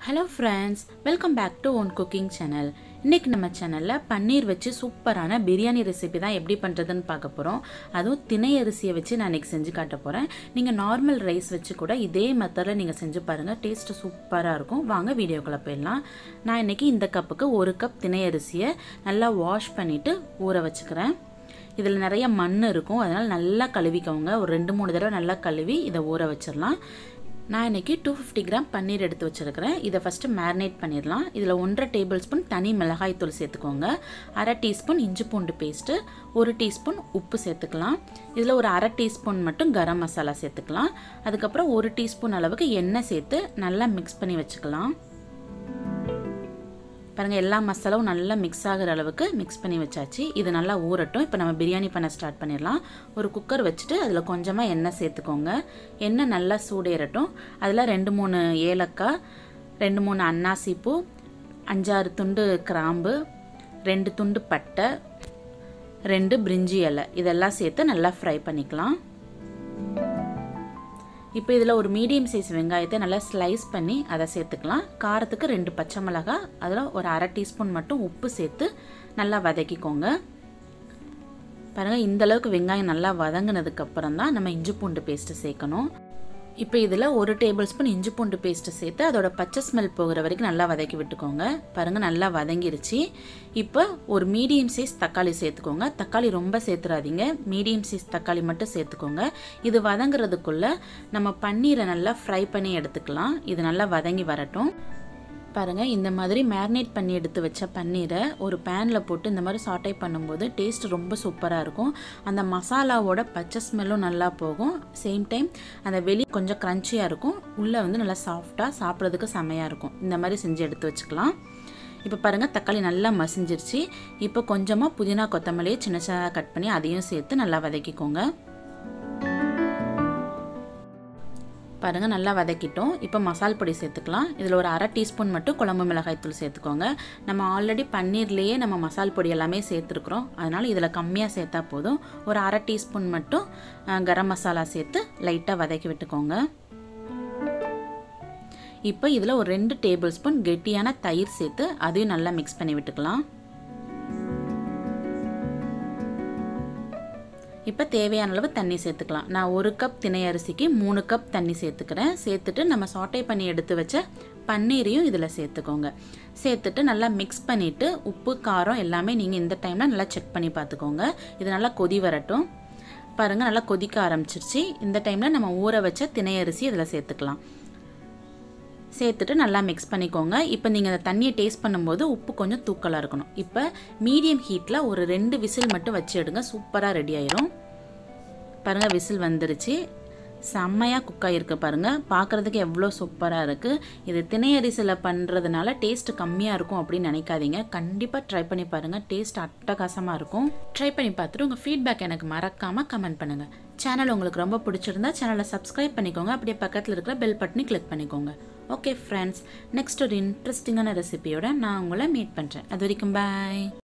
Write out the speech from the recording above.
hello friends welcome back to one cooking channel இன்றைக்கி நம்ம சேனலில் பன்னீர் வச்சு சூப்பரான பிரியாணி ரெசிபி தான் எப்படி பண்ணுறதுன்னு பார்க்க போகிறோம் அதுவும் திணை அரிசியை வச்சு நான் இன்றைக்கி செஞ்சு காட்ட போகிறேன் நீங்கள் நார்மல் ரைஸ் வச்சு கூட இதே மெத்தடில் நீங்கள் செஞ்சு பாருங்கள் டேஸ்ட்டு சூப்பராக இருக்கும் வாங்க வீடியோக்குள்ளே போயிடலாம் நான் இன்றைக்கி இந்த கப்புக்கு ஒரு கப் திணை அரிசியை நல்லா வாஷ் பண்ணிவிட்டு ஊற வச்சுக்கிறேன் இதில் நிறைய மண் இருக்கும் அதனால் நல்லா கழுவிக்கோங்க ஒரு ரெண்டு மூணு தடவை நல்லா கழுவி இதை ஊற வச்சிடலாம் நான் இன்றைக்கி டூ ஃபிஃப்டி கிராம் பன்னீர் எடுத்து வச்சுருக்கிறேன் இதை ஃபஸ்ட்டு மேரினேட் பண்ணிடலாம் இதில் ஒன்றரை டேபிள் ஸ்பூன் தனி மிளகாய் தூள் சேர்த்துக்கோங்க அரை டீஸ்பூன் இஞ்சி பூண்டு பேஸ்ட்டு ஒரு டீஸ்பூன் உப்பு சேர்த்துக்கலாம் இதில் ஒரு அரை டீஸ்பூன் மட்டும் கரம் மசாலா சேர்த்துக்கலாம் அதுக்கப்புறம் ஒரு டீஸ்பூன் அளவுக்கு எண்ணெய் சேர்த்து நல்லா மிக்ஸ் பண்ணி வச்சுக்கலாம் பாருங்கள் எல்லா மசாலாவும் நல்லா மிக்ஸ் ஆகிற அளவுக்கு மிக்ஸ் பண்ணி வச்சாச்சு இது நல்லா ஊறட்டும் இப்போ நம்ம பிரியாணி பண்ண ஸ்டார்ட் பண்ணிடலாம் ஒரு குக்கர் வச்சுட்டு அதில் கொஞ்சமாக எண்ணெய் சேர்த்துக்கோங்க எண்ணெய் நல்லா சூடேறட்டும் அதில் ரெண்டு மூணு ஏலக்காய் ரெண்டு மூணு அன்னாசி பூ அஞ்சாறு துண்டு கிராம்பு ரெண்டு துண்டு பட்டை ரெண்டு பிரிஞ்சி இலை இதெல்லாம் சேர்த்து நல்லா ஃப்ரை பண்ணிக்கலாம் இப்போ இதில் ஒரு மீடியம் சைஸ் வெங்காயத்தை நல்லா ஸ்லைஸ் பண்ணி அதை சேர்த்துக்கலாம் காரத்துக்கு ரெண்டு பச்சை மிளகா அதில் ஒரு அரை டீஸ்பூன் மட்டும் உப்பு சேர்த்து நல்லா வதக்கிக்கோங்க பாருங்கள் இந்தளவுக்கு வெங்காயம் நல்லா வதங்கினதுக்கப்புறம் தான் நம்ம இஞ்சி பூண்டு பேஸ்ட்டு சேர்க்கணும் இப்போ இதில் ஒரு டேபிள் ஸ்பூன் இஞ்சி பூண்டு பேஸ்ட்டு சேர்த்து அதோட பச்சை ஸ்மெல் போகிற வரைக்கும் நல்லா வதக்கி விட்டுக்கோங்க பாருங்கள் நல்லா வதங்கிருச்சு இப்போ ஒரு மீடியம் சைஸ் தக்காளி சேர்த்துக்கோங்க தக்காளி ரொம்ப சேர்த்துறாதீங்க மீடியம் சைஸ் தக்காளி மட்டும் சேர்த்துக்கோங்க இது வதங்குறதுக்குள்ளே நம்ம பன்னீரை நல்லா ஃப்ரை பண்ணி எடுத்துக்கலாம் இது நல்லா வதங்கி வரட்டும் பாருங்கள் இந்த மாதிரி மேரினேட் பண்ணி எடுத்து வச்ச பன்னீரை ஒரு பேனில் போட்டு இந்த மாதிரி சாட்டை பண்ணும்போது டேஸ்ட் ரொம்ப சூப்பராக இருக்கும் அந்த மசாலாவோட பச்சை ஸ்மெல்லும் நல்லா போகும் சேம் டைம் அந்த வெளி கொஞ்சம் க்ரன்ச்சியாக இருக்கும் உள்ளே வந்து நல்லா சாஃப்டாக சாப்பிட்றதுக்கு செமையாக இருக்கும் இந்த மாதிரி செஞ்சு எடுத்து வச்சுக்கலாம் இப்போ பாருங்கள் தக்காளி நல்லா மசிஞ்சிருச்சு இப்போ கொஞ்சமாக புதினா கொத்தமல்லியை சின்ன சின்னதாக கட் பண்ணி அதையும் சேர்த்து நல்லா வதக்கிக்கோங்க பாருங்கள் நல்லா வதக்கிட்டோம் இப்போ மசால் பொடி சேர்த்துக்கலாம் இதில் ஒரு அரை டீஸ்பூன் மட்டும் குழம்பு மிளகாய் தூள் சேர்த்துக்கோங்க நம்ம ஆல்ரெடி பன்னீர்லேயே நம்ம மசால் பொடி எல்லாமே சேர்த்துருக்குறோம் அதனால் இதில் கம்மியாக சேர்த்தா போதும் ஒரு அரை டீஸ்பூன் மட்டும் கரம் மசாலா சேர்த்து லைட்டாக வதக்கி விட்டுக்கோங்க இப்போ இதில் ஒரு ரெண்டு டேபிள் ஸ்பூன் கெட்டியான தயிர் சேர்த்து அதையும் நல்லா மிக்ஸ் பண்ணி விட்டுக்கலாம் இப்போ தேவையான அளவு தண்ணி சேர்த்துக்கலாம் நான் ஒரு கப் திணை அரிசிக்கு மூணு கப் தண்ணி சேர்த்துக்கிறேன் சேர்த்துட்டு நம்ம சாட்டை பண்ணி எடுத்து வச்ச பன்னீரையும் இதில் சேர்த்துக்கோங்க சேர்த்துட்டு நல்லா மிக்ஸ் பண்ணிவிட்டு உப்பு காரம் எல்லாமே நீங்கள் இந்த டைமில் நல்லா செக் பண்ணி பார்த்துக்கோங்க இது நல்லா கொதி வரட்டும் பாருங்கள் நல்லா கொதிக்க ஆரம்பிச்சிருச்சு இந்த டைமில் நம்ம ஊற வச்ச திணை அரிசி இதில் சேர்த்துக்கலாம் சேர்த்துட்டு நல்லா மிக்ஸ் பண்ணிக்கோங்க இப்போ நீங்கள் அந்த தண்ணியை டேஸ்ட் பண்ணும்போது உப்பு கொஞ்சம் தூக்கலாக இருக்கணும் இப்போ மீடியம் ஹீட்டில் ஒரு ரெண்டு விசில் மட்டும் வச்சு எடுங்க சூப்பராக ரெடி ஆயிரும் பாருங்கள் விசில் வந்துருச்சு செம்மையாக குக் ஆகிருக்கு பாருங்கள் பார்க்குறதுக்கு எவ்வளோ சூப்பராக இருக்குது இது திணை அரிசியில் பண்ணுறதுனால டேஸ்ட் கம்மியாக இருக்கும் அப்படின்னு நினைக்காதீங்க கண்டிப்பாக ட்ரை பண்ணி பாருங்கள் டேஸ்ட் அட்டகாசமாக இருக்கும் ட்ரை பண்ணி பார்த்துட்டு உங்கள் ஃபீட்பேக் எனக்கு மறக்காமல் கமெண்ட் பண்ணுங்கள் சேனல் உங்களுக்கு ரொம்ப பிடிச்சிருந்தா சேனலை சப்ஸ்கிரைப் பண்ணிக்கோங்க அப்படியே பக்கத்தில் இருக்கிற பெல் பட்டனை கிளிக் பண்ணிக்கோங்க ஓகே ஃப்ரெண்ட்ஸ் நெக்ஸ்ட் ஒரு இன்ட்ரெஸ்டிங்கான ரெசிபியோட நான் உங்களை மீட் பண்ணுறேன் அது வரைக்கும் பாய்